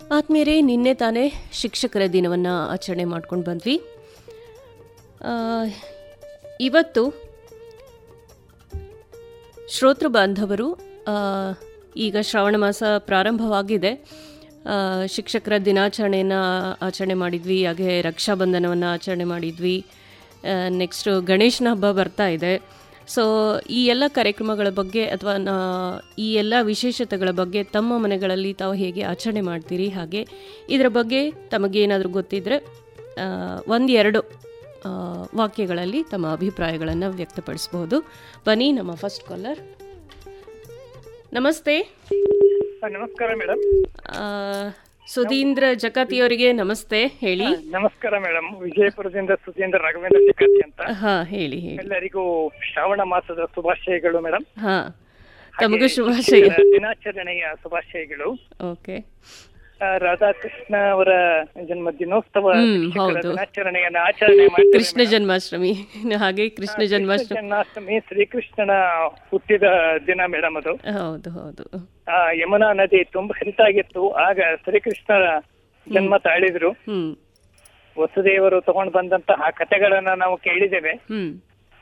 ಆತ್ಮೀಯರೇ ನಿನ್ನೆ ತಾನೇ ಶಿಕ್ಷಕರ ದಿನವನ್ನು ಆಚರಣೆ ಮಾಡ್ಕೊಂಡು ಬಂದ್ವಿ ಆ, ಇವತ್ತು ಶ್ರೋತೃ ಬಾಂಧವರು ಆ, ಈಗ ಶ್ರಾವಣ ಮಾಸ ಪ್ರಾರಂಭವಾಗಿದೆ ಆ, ಶಿಕ್ಷಕರ ದಿನಾಚರಣೆಯನ್ನು ಆಚರಣೆ ಮಾಡಿದ್ವಿ ಹಾಗೆ ರಕ್ಷಾಬಂಧನವನ್ನು ಆಚರಣೆ ಮಾಡಿದ್ವಿ ನೆಕ್ಸ್ಟು ಗಣೇಶನ ಹಬ್ಬ ಬರ್ತಾ ಇದೆ ಸೊ ಈ ಎಲ್ಲ ಕಾರ್ಯಕ್ರಮಗಳ ಬಗ್ಗೆ ಅಥವಾ ಈ ಎಲ್ಲ ವಿಶೇಷತೆಗಳ ಬಗ್ಗೆ ತಮ್ಮ ಮನೆಗಳಲ್ಲಿ ತಾವು ಹೇಗೆ ಆಚರಣೆ ಮಾಡ್ತೀರಿ ಹಾಗೆ ಇದರ ಬಗ್ಗೆ ತಮಗೇನಾದರೂ ಗೊತ್ತಿದ್ದರೆ ಒಂದೆರಡು ಆ, ವಾಕ್ಯಗಳಲ್ಲಿ ತಮ್ಮ ಅಭಿಪ್ರಾಯಗಳನ್ನು ವ್ಯಕ್ತಪಡಿಸಬಹುದು ಬನ್ನಿ ನಮ್ಮ ಫಸ್ಟ್ ಕಾಲರ್ ನಮಸ್ತೆ ನಮಸ್ಕಾರ ಮೇಡಮ್ ಆ, ಸುಧೀಂದ್ರ ಜಕಾತಿಯವರಿಗೆ ನಮಸ್ತೆ ಹೇಳಿ ನಮಸ್ಕಾರ ಮೇಡಮ್ ವಿಜಯಪುರದಿಂದ ಸುಧೀಂದ್ರ ರಾಘವೇಂದ್ರ ಶಿಕಾತಿ ಅಂತ ಹಾ ಹೇಳಿ ಹೇಳಿ ಎಲ್ಲರಿಗೂ ಶ್ರಾವಣ ಮಾಸದ ಶುಭಾಶಯಗಳು ಮೇಡಮ್ ಹಾ ತಮಗೂ ಶುಭಾಶಯ ದಿನಾಚರಣೆಯ ಶುಭಾಶಯಗಳು ಓಕೆ ಆ, ರಾಧಾಕೃಷ್ಣ ಅವರ ಜನ್ಮ ದಿನೋತ್ಸವ ಹ್ಮ್, ಶಿಕ್ಷಕರ ಹೌದು. ದಿನಾಚರಣೆಯನ್ನ ಆಚರಣೆ ಮಾಡ್ತೇವೆ ಕೃಷ್ಣ ಜನ್ಮಾಷ್ಟಮಿ ಹಾಗೆ ಕೃಷ್ಣ ಜನ್ಮಾಷ್ಟಮಿ ಜನ್ಮಾಷ್ಟಮಿ ಶ್ರೀಕೃಷ್ಣನ ಹುಟ್ಟಿದ ದಿನ ಮೇಡಮ್ ಅದು ಹೌದು ಹೌದು ಆ ಯಮುನಾ ನದಿ ತುಂಬಾ ಹರಿತಾಗಿತ್ತು ಆಗ ಶ್ರೀಕೃಷ್ಣರ ಜನ್ಮ ತಾಳಿದ್ರು ಹ್ಮ್ ವಸುದೇವರು ತಗೊಂಡು ಬಂದಂತಹ ಕಥೆಗಳನ್ನ ನಾವು ಕೇಳಿದ್ದೇವೆ ಹ್ಮ್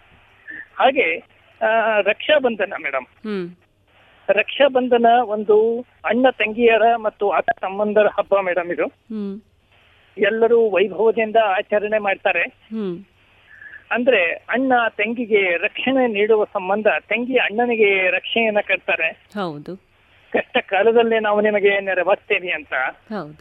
ಹಾಗೆ ಆ, ರಕ್ಷಾಬಂಧನ ಮೇಡಮ್ ಹ್ಮ್ ರಕ್ಷಾಬಂಧನ ಒಂದು ಅಣ್ಣ ತಂಗಿಯರ ಮತ್ತು ಅಕ್ಕ ತಮ್ಮಂದರ ಹಬ್ಬ ಮೇಡಮ್ ಇದು ಹ್ಮ್ ಎಲ್ಲರೂ ವೈಭವದಿಂದ ಆಚರಣೆ ಮಾಡ್ತಾರೆ ಹ್ಮ್ ಅಂದ್ರೆ ಅಣ್ಣ ತಂಗಿಗೆ ರಕ್ಷಣೆ ನೀಡುವ ಸಂಬಂಧ ತಂಗಿ ಅಣ್ಣನಿಗೆ ರಕ್ಷಣೆಯನ್ನ ಕಟ್ತಾರೆ ಹೌದು ಕಷ್ಟ ಕಾಲದಲ್ಲಿ ನಾವು ನಿಮಗೆ ನೆರವಾಗ್ತೇವೆ ಅಂತ ಹೌದು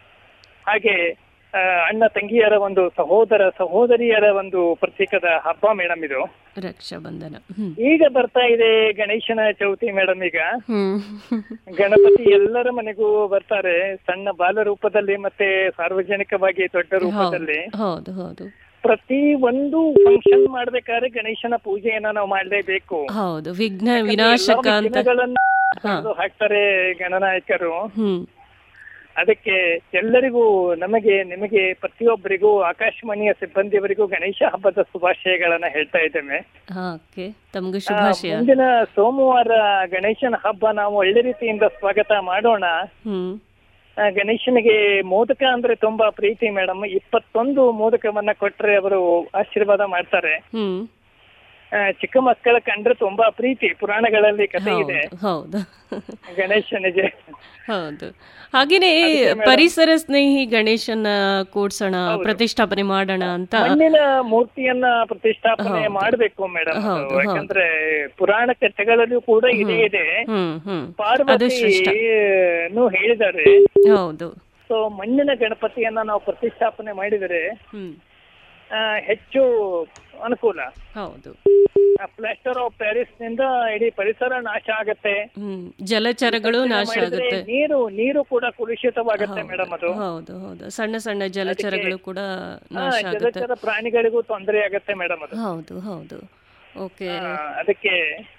ಹಾಗೆ ಆ, ಅಣ್ಣ ತಂಗಿಯರ ಒಂದು ಸಹೋದರ ಸಹೋದರಿಯರ ಒಂದು ಪ್ರತೀಕದ ಹಬ್ಬ ಮೇಡಮ್ ಇದು ರಕ್ಷಾಬಂಧನ ಹ್ಮ್ ಈಗ ಬರ್ತಾ ಇದೆ ಗಣೇಶನ ಚೌತಿ ಮೇಡಮ್ ಈಗ ಹ್ಮ್ ಗಣಪತಿ ಎಲ್ಲರ ಮನೆಗೂ ಬರ್ತಾರೆ ಸಣ್ಣ ಬಾಲ ರೂಪದಲ್ಲಿ ಮತ್ತೆ ಸಾರ್ವಜನಿಕವಾಗಿ ದೊಡ್ಡ ರೂಪದಲ್ಲಿ ಹೌದು ಹೌದು ಪ್ರತಿ ಒಂದು ಫಂಕ್ಷನ್ ಮಾಡ್ಬೇಕಾದ್ರೆ ಗಣೇಶನ ಪೂಜೆಯನ್ನ ನಾವು ಮಾಡ್ಲೇಬೇಕು ಹೌದು ವಿಘ್ನ ವಿನಾಶಕ ಎಲ್ಲ ಅಂತ ವಿಘ್ನಗಳನ್ನ ಹಾ. ತೆಗೆದು ಹಾಕ್ತಾರೆ ಗಣನಾಯಕರು ಹ್ಮ್ ಅದಕ್ಕೆ ಎಲ್ಲರಿಗೂ ನಮಗೆ ನಿಮಗೆ ಪ್ರತಿಯೊಬ್ಬರಿಗೂ ಆಕಾಶವಾಣಿಯ ಸಿಬ್ಬಂದಿಯವರಿಗೂ ಗಣೇಶ ಹಬ್ಬದ ಶುಭಾಶಯಗಳನ್ನ ಹೇಳ್ತಾ ಇದ್ದೇವೆ ಓಕೆ ತಮಗೂ ಆ, ಶುಭಾಶಯ ಮುಂದಿನ ಸೋಮವಾರ ಗಣೇಶನ ಹಬ್ಬ ನಾವು ಒಳ್ಳೆ ರೀತಿಯಿಂದ ಸ್ವಾಗತ ಮಾಡೋಣ ಹ್ಮ್ ಆ, ಗಣೇಶನಿಗೆ ಮೋದಕ ಅಂದ್ರೆ ತುಂಬಾ ಪ್ರೀತಿ ಮೇಡಮ್ ಇಪ್ಪತ್ತೊಂದು ಮೋದಕವನ್ನ ಕೊಟ್ರೆ ಅವರು ಆಶೀರ್ವಾದ ಮಾಡ್ತಾರೆ ಹ್ಮ್ ಆ, ಚಿಕ್ಕ ಮಕ್ಕಳ ಕಂಡ್ರೆ ತುಂಬಾ ಪ್ರೀತಿ ಪುರಾಣಗಳಲ್ಲಿ ಕಥೆ ಇದೆ ಹೌದು ಹೌದು ಗಣೇಶನಿಗೆ ಹೌದು ಹಾಗೇನೆ ಪರಿಸರ ಸ್ನೇಹಿ ಗಣೇಶನ ಕೂಡ್ಸೋಣ ಪ್ರತಿಷ್ಠಾಪನೆ ಮಾಡೋಣ ಅಂತ ಮಣ್ಣಿನ ಮೂರ್ತಿಯನ್ನ ಪ್ರತಿಷ್ಠಾಪನೆ ಮಾಡಬೇಕು ಮೇಡಮ್ ಹೌದು, ಹೌದು. ಯಾಕಂದ್ರೆ ಪುರಾಣ ಕಥೆಗಳಲ್ಲೂ ಕೂಡ ಇದೇ ಇದೆ ಹ್ಮ್ ಹ್ಮ್ ಅದು ಪಾರ್ವತಿ ಶ್ರೇಷ್ಠ ಹೇಳಿದ್ದಾರೆ ಹೌದು ಸೊ ಮಣ್ಣಿನ ಗಣಪತಿಯನ್ನ ನಾವು ಪ್ರತಿಷ್ಠಾಪನೆ ಮಾಡಿದರೆ ಹ್ಮ್ ಆ, ಹೆಚ್ಚು ಅನುಕೂಲ ಹೌದು ಪ್ಲಾಸ್ಟರ್ ಆಫ್ ಪ್ಯಾರಿಸ್ ನಿಂದ ಇಡೀ ಪರಿಸರ ನಾಶ ಆಗತ್ತೆ ಹ್ಮ್ ಜಲಚರಗಳು ನಾಶ ಮಾಡಿದ್ರೆ ಆಗುತ್ತೆ ನೀರು ನೀರು ಕೂಡ ಕಲುಷಿತವಾಗತ್ತೆ ಮೇಡಮ್ ಅದು ಹೌದು ಹೌದು ಸಣ್ಣ ಸಣ್ಣ ಜಲಚರಗಳು ಕೂಡ ಆ, ನಾಶ ಆಗುತ್ತೆ ಜಲಚರ ಪ್ರಾಣಿಗಳಿಗೂ ತೊಂದರೆ ಆಗತ್ತೆ ಮೇಡಮ್ ಅದು ಹೌದು ಹೌದು ಓಕೆ ಆ, ಅದಕ್ಕೆ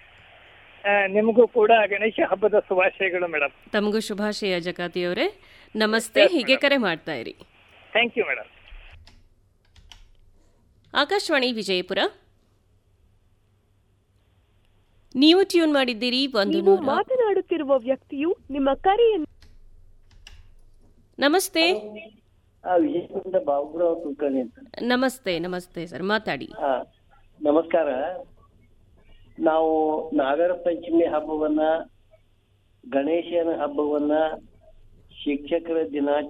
ಆ, ನಿಮಗೂ ಕೂಡ ಗಣೇಶ ಹಬ್ಬದ ಶುಭಾಶಯಗಳು ಮೇಡಮ್ ತಮಗೂ ಶುಭಾಶಯ ಜಕಾತಿಯವರೇ ನಮಸ್ತೆ ಹೀಗೆ ಕರೆ ಮಾಡ್ತಾ ಇರಿ thank you madam Akashvani Vijayapura ನೀವು ಟ್ಯೂನ್ ಮಾಡಿದ್ದೀರಿ ಒಂದು ನೀವು ನೂರ ಮಾತನಾಡುತ್ತಿರುವ ವ್ಯಕ್ತಿಯು ನಿಮ್ಮ ಕರೆಯನ್ನು ನಮಸ್ತೆ ಆ ವಿಜಯಪುರದ ಬಾಬುರಾವ್ ಕುಲಕರ್ಣಿ ಅಂತ ನಮಸ್ತೆ ನಮಸ್ತೆ ಸರ್ ಮಾತಾಡಿ ಆ, ನಮಸ್ಕಾರ ನಾವು ನಾಗರ ಪಂಚಮಿ ಹಬ್ಬವನ್ನ ಗಣೇಶನ ಹಬ್ಬವನ್ನ ಶಿಕ್ಷಕರ ದಿನಾಚರಣೆ